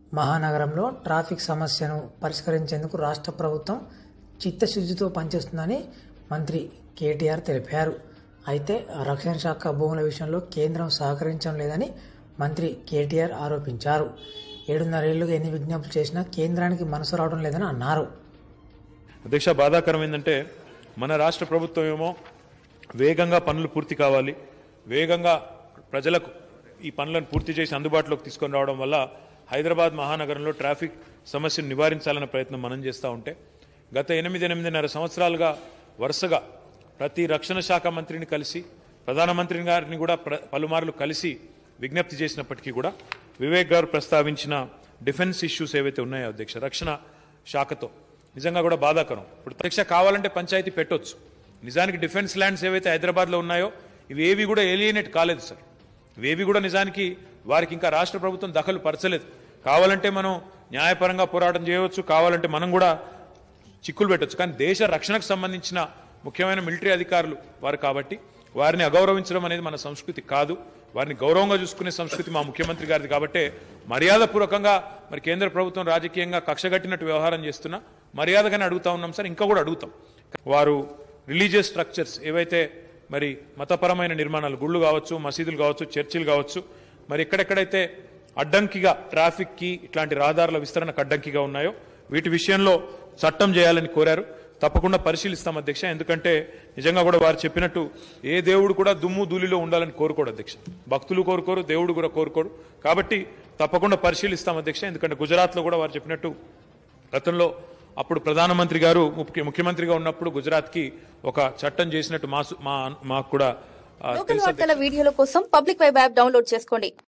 మహానగరంలో ట్రాఫిక్ సమస్యను పరిష్కరించేందుకు రాష్ట్ర ప్రభుత్వం చిత్తశుద్ధితో పనిచేస్తుందని మంత్రి కేటీఆర్ తెలిపారు అయితే రక్షణ శాఖ భూముల విషయంలో కేంద్రం సహకరించడం లేదని మంత్రి కేటీఆర్ ఆరోపించారు ఏడున్నరేళ్లుగా ఎన్ని విజ్ఞప్తులు చేసినా కేంద్రానికి మనసు రావడం లేదని అన్నారు అధ్యక్ష బాధాకరం ఏంటంటే మన రాష్ట్ర ప్రభుత్వం ఏమో వేగంగా పనులు పూర్తి కావాలి వేగంగా ప్రజలకు ఈ పనులను పూర్తి చేసి అందుబాటులోకి తీసుకొని రావడం వల్ల హైదరాబాద్ మహానగరంలో ట్రాఫిక్ సమస్యను నివారించాలనే ప్రయత్నం మనం చేస్తూ ఉంటే గత ఎనిమిది ఎనిమిదిన్నర సంవత్సరాలుగా వరుసగా ప్రతి రక్షణ శాఖ మంత్రిని కలిసి ప్రధానమంత్రి గారిని కూడా ప్ర- పలుమార్లు కలిసి విజ్ఞప్తి చేసినప్పటికీ కూడా వివేక్ గారు ప్రస్తావించిన డిఫెన్స్ ఇష్యూస్ ఏవైతే ఉన్నాయో అధ్యక్ష రక్షణ శాఖతో నిజంగా కూడా బాధాకరం ఇప్పుడు పరీక్ష కావాలంటే పంచాయతీ పెట్టొచ్చు నిజానికి డిఫెన్స్ ల్యాండ్స్ ఏవైతే హైదరాబాద్లో ఉన్నాయో ఇవి ఏవి కూడా ఏలియనేట్ కాలేదు సార్ ఇవేవి కూడా నిజానికి వారికి ఇంకా రాష్ట్ర ప్రభుత్వం దఖలు పరచలేదు కావాలంటే మనం న్యాయపరంగా పోరాటం చేయవచ్చు కావాలంటే మనం కూడా చిక్కులు పెట్టొచ్చు కానీ దేశ రక్షణకు సంబంధించిన ముఖ్యమైన మిలిటరీ అధికారులు వారు కాబట్టి వారిని అగౌరవించడం అనేది మన సంస్కృతి కాదు వారిని గౌరవంగా చూసుకునే సంస్కృతి మా ముఖ్యమంత్రి గారిది కాబట్టే మర్యాదపూర్వకంగా మరి కేంద్ర ప్రభుత్వం రాజకీయంగా కక్షగట్టినట్టు వ్యవహారం చేస్తున్నా మర్యాదగానే అడుగుతా ఉన్నాం సార్ ఇంకా కూడా అడుగుతాం వారు రిలీజియస్ స్ట్రక్చర్స్ ఏవైతే మరి మతపరమైన నిర్మాణాలు గుళ్ళు కావచ్చు మసీదులు కావచ్చు చర్చిలు కావచ్చు మరి ఎక్కడెక్కడైతే అడ్డంకిగా ట్రాఫిక్కి ఇట్లాంటి రహదారుల విస్తరణకు అడ్డంకిగా ఉన్నాయో వీటి విషయంలో చట్టం చేయాలని కోరారు తప్పకుండా పరిశీలిస్తాం అధ్యక్ష ఎందుకంటే నిజంగా కూడా వారు చెప్పినట్టు ఏ దేవుడు కూడా దుమ్ము ధూళిలో ఉండాలని కోరుకోడు అధ్యక్ష భక్తులు కోరుకోరు దేవుడు కూడా కోరుకోడు కాబట్టి తప్పకుండా పరిశీలిస్తాం అధ్యక్ష ఎందుకంటే గుజరాత్లో కూడా వారు చెప్పినట్టు గతంలో అప్పుడు ప్రధానమంత్రి గారు ముఖ్య ముఖ్యమంత్రిగా ఉన్నప్పుడు గుజరాత్కి ఒక చట్టం చేసినట్టు మా సు- మా మాకు కూడా ఆ, లోకల్ తెలుసు వార్తల వీడియోల కోసం పబ్లిక్ వెబ్ యాప్ డౌన్లోడ్ చేసుకోండి